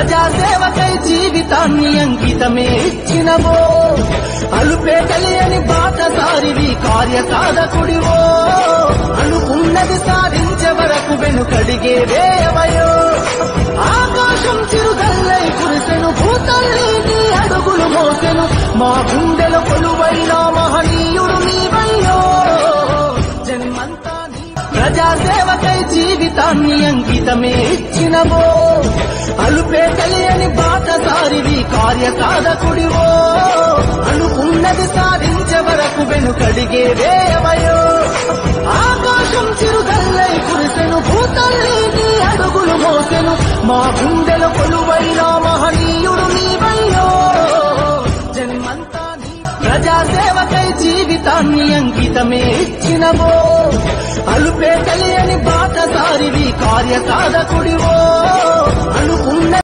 ప్రజాసేవకై జీవితాన్ని అంకితమే ఇచ్చినవో అలుపే తెలియని బాటసారివి కార్య సాధకుడివో అనుకున్నది సాధించే వరకు వెనుకడిగే వేయవయో ఆకాశం చిరుగల్లై కురిసెను భూతల్లి నీ అడుగులు మోసెను మా గుండెల కొలువైన మహనీయుడు నీవయ్యో జన్మంతా నీ ప్రజాసేవకై జీవితాన్ని అంకితమే ఇచ్చినవో అలుపే తెలియని బాటసారివి కార్య సాధకుడివో అనుకున్నది సాధించే వరకు వెనుకడిగే వేయవయో ఆకాశం చిరుగల్లై కురిసెను భూతల్లి నీ అడుగులు మోసెను మా గుండెల కొలువైన మహనీయుడు నీవయ్యో జన్మంతా నీ ప్రజాసేవకై జీవితాన్ని అంకితమే ఇచ్చినవో అలుపే తెలియని బాటసారివి కార్య సాధకుడివో అనుకున్న